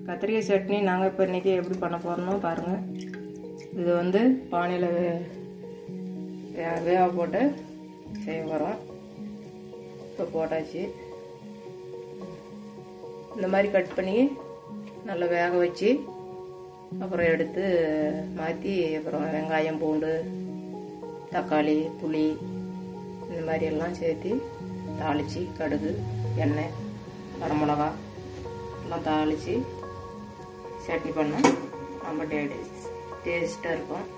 கத்திரிக்காய் சட்னி நாங்கள் இப்போ இன்றைக்கி எப்படி பண்ண போகிறோம்னு பாருங்கள் இது வந்து பானையில் வே வே- வேக போட்டு செய்ய போகிறோம் இப்போ போட்டாச்சு இந்த மாதிரி கட் பண்ணி நல்லா வேக வச்சு அப்புறம் எடுத்து மாற்றி அப்புறம் வெங்காயம் பூண்டு தக்காளி புளி இந்த மாதிரி எல்லாம் சேர்த்து தாளித்து கடுகு எண்ணெய் வரமிளகா எல்லாம் தாளித்து சட்னி பண்ணால் ரொம்ப டேஸ்ட்டாக இருக்கும்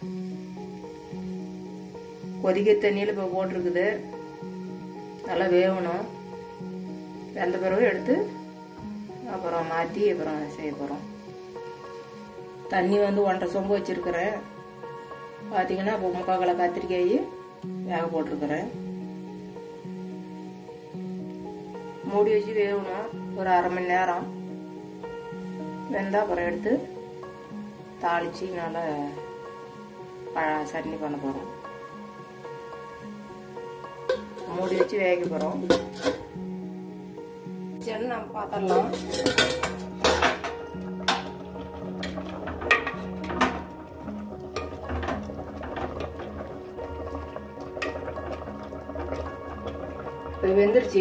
கொதிக்க தண்ணியில் இப்போ போட்டிருக்குது நல்லா வேகணும் வெந்த பிறகு எடுத்து அப்புறம் மாற்றி அப்புறம் செய்ய போகிறோம் தண்ணி வந்து ஒன்றரை சொம்பு வச்சுருக்கிறேன் பார்த்தீங்கன்னா இப்போ முக்கால் கிலோ கத்திரிக்காய் வேக போட்டிருக்கிறேன் மூடி வச்சு வேகணும் ஒரு அரை மணி நேரம் வெந்தா அப்புறம் எடுத்து தாளித்து நல்லா ப- சட்னி பண்ண போகிறோம் மூடி வச்சு வேக போகிறோம் சரி நம்ம பார்த்துடலாம் இப்போ வெந்துருச்சு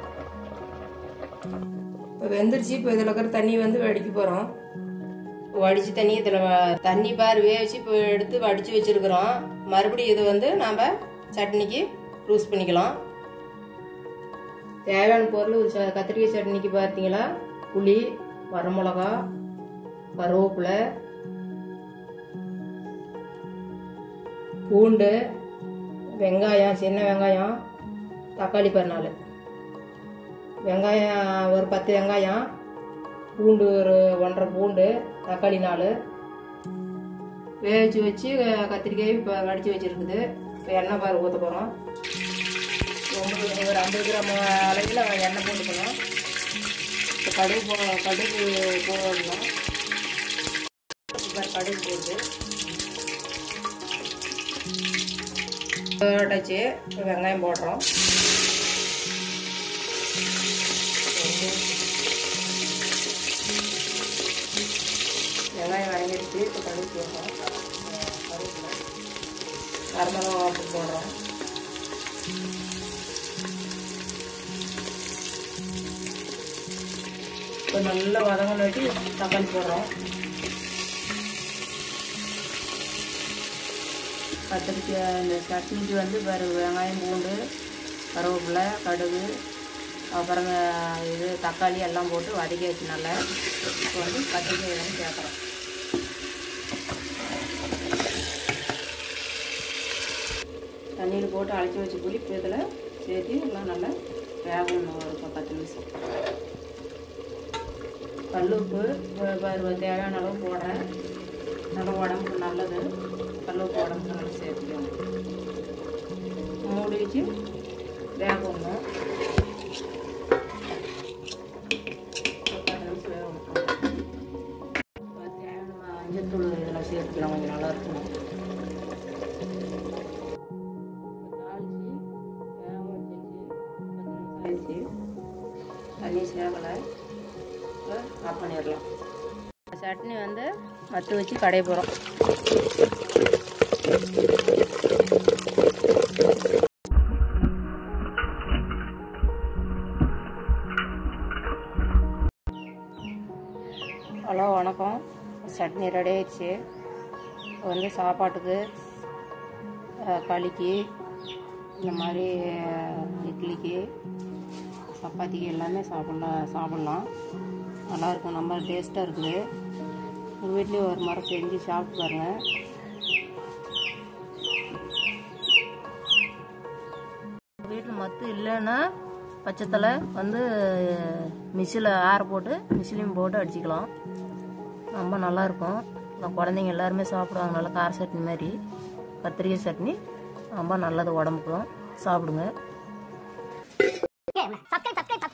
இப்போ வெந்துருச்சு இப்போ இதில் இருக்கிற தண்ணி வந்து வடிக்க போகிறோம் வடிச்சு தண்ணி இதில் தண்ணி பார் வேவிச்சு இப்போ எடுத்து வடித்து வச்சுருக்குறோம் மறுபடியும் இது வந்து நாம் சட்னிக்கு யூஸ் பண்ணிக்கலாம் தேவையான பொருள் ஒரு ச- கத்திரிக்காய் சட்னிக்கு பார்த்தீங்களா புளி வரமிளகா கருவேப்பிலை பூண்டு வெங்காயம் சின்ன வெங்காயம் தக்காளி பருநாள் வெங்காயம் ஒரு பத்து வெங்காயம் பூண்டு ஒரு ஒன்றரை பூண்டு தக்காளி நாலு வேவிச்சு வச்சு அஹ், கத்திரிக்காய் இப்போ வடித்து வச்சுருக்குது இப்போ எண்ணெய் பாரு ஊற்ற போகிறோம் ஒரு ஐம்பது கிராம் அளவில் எண்ணெய் போட்டுக்கணும் இப்போ கடுகு போ கடுகு போடணும் இப்போ கடுகு போட்டு போட்டாச்சு இப்போ வெங்காயம் போடுறோம் வெங்காயம் வதங்கிடுச்சு இப்போ கடுகு போடுறோம் கருவேப்பிலை வரமிளகா போடுறோம் இப்போ நல்லா வதங்கினாட்டி தக்காளி போடுறோம் கத்திரிக்காய் இந்த சட்னிக்கு வந்து வேறு வெங்காயம் பூண்டு கருவேப்பிலை கடுகு அப்புறம் இது தக்காளி எல்லாம் போட்டு வதக்கி வச்சு நல்லா இப்போ வந்து கத்திரிக்காய் எல்லாம் சேர்க்குறோம் தண்ணியில் போட்டு அழைச்சி வச்சு புளி இப்போ இதில் சேர்த்து எல்லாம் நல்லா வேகணும் ஒரு ப- பத்து நிமிஷம் கல்லுப்பு வ- வ- தேவையான அளவு போடுறேன் நல்லா உடம்புக்கு நல்லது கல்லுப்பு உடம்புக்கு நல்லா சேர்த்துக்கணும் மூடி வச்சு வேகணும் ஒரு பத்து நிமிஷம் வேகணும் இப்போ தேவையான மஞ்சத்தூள் இதெல்லாம் சேர்த்துக்கலாம் கொஞ்சம் நல்லா இருக்கும் ஆயிடுச்சு தண்ணி சேகலை ஆஃப் பண்ணிடலாம் சட்னி வந்து மத்து வச்சு கடைய போகிறோம் ஹலோ வணக்கம் சட்னி ரெடி ஆயிடுச்சு இப்போ வந்து சாப்பாட்டுக்கு அஹ், களிக்கு இந்த மாதிரி அஹ், இட்லிக்கு சப்பாத்திக்கு எல்லாமே சாப்பிட்லாம் சாப்பிட்லாம் நல்லாயிருக்கும் ரொம்ப டேஸ்ட்டாக இருக்குது உங்கள் வீட்லேயும் ஒரு முறை செஞ்சு சாப்பிட்டு பாருங்கள் வீட்டில் மத்து இல்லைன்னா பச்சத்தில் வந்து மிஷினில் ஆற போட்டு மிஷிலையும் போட்டு அடிச்சுக்கலாம் ரொம்ப நல்லாயிருக்கும் இந்த குழந்தைங்க எல்லாருமே சாப்பிடுவாங்க நல்லா கார சட்னி மாதிரி கத்திரிக்காய் சட்னி ரொம்ப நல்லது உடம்புக்கும் சாப்பிடுங்க சப்ஸ்கிரைப் சப்ஸ்கிரைப்